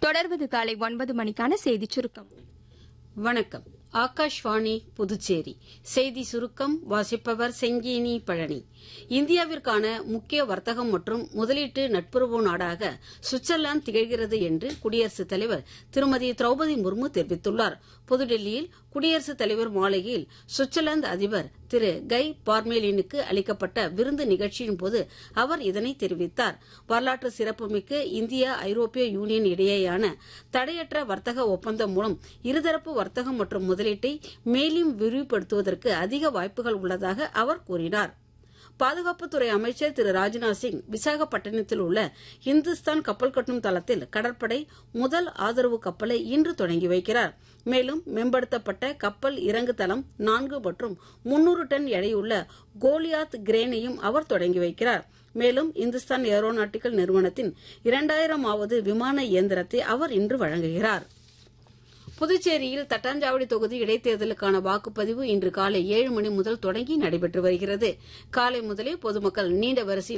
தொடர்வது காலை ஒன்பது மணிக்கான செய்திச் சுருக்கம் வணக்கம் ஆகாஷ்வாணி புதுச்சேரி செய்தி சுருக்கம் வாசிப்பவர் செங்கீனி பழனி இந்தியாவிற்கான முக்கிய வர்த்தகம் மற்றும் முதலீட்டு நட்புறவு நாடாக சுவிட்சர்லாந்து திகழ்கிறது என்று குடியரசுத் தலைவர் திருமதி திரௌபதி முர்மு தெரிவித்துள்ளார் புதுடெல்லியில் குடியரசுத் தலைவர் மாளிகையில் சுவிட்சர்லாந்து அதிபர் திரு கை பார்மேலினுக்கு அளிக்கப்பட்ட விருந்து நிகழ்ச்சியின் போது அவர் இதனை தெரிவித்தார் வரலாற்று சிறப்புமிக்க இந்தியா ஐரோப்பிய யூனியன் இடையேயான தடையற்ற வர்த்தக ஒப்பந்தம் மூலம் இருதரப்பு வர்த்தகம் மற்றும் முதலீட்டை மேலும் விரிவுபடுத்துவதற்கு அதிக வாய்ப்புகள் உள்ளதாக அவர் கூறினார் பாதுகாப்புத்துறை அமைச்சர் திரு ராஜ்நாத் சிங் விசாகப்பட்டினத்தில் உள்ள இந்துஸ்தான் கப்பல் கட்டும் தளத்தில் கடற்படை முதல் ஆதரவு கப்பலை இன்று தொடங்கி வைக்கிறார் மேலும் மேம்படுத்தப்பட்ட கப்பல் இறங்கு தளம் நான்கு மற்றும் முன்னூறு டன் எடையுள்ள கோலியாத் கிரேனையும் அவர் தொடங்கி வைக்கிறார் மேலும் இந்துஸ்தான் ஏரோநாட்டிக்கல் நிறுவனத்தின் இரண்டாயிரமாவது விமான இயந்திரத்தை அவர் இன்று வழங்குகிறார் புதுச்சேரியில் தட்டாஞ்சாவடி தொகுதி இடைத்தேர்தலுக்கான வாக்குப்பதிவு இன்று காலை ஏழு மணி முதல் தொடங்கி நடைபெற்று வருகிறது காலை முதலே பொதுமக்கள் நீண்ட வரிசையில்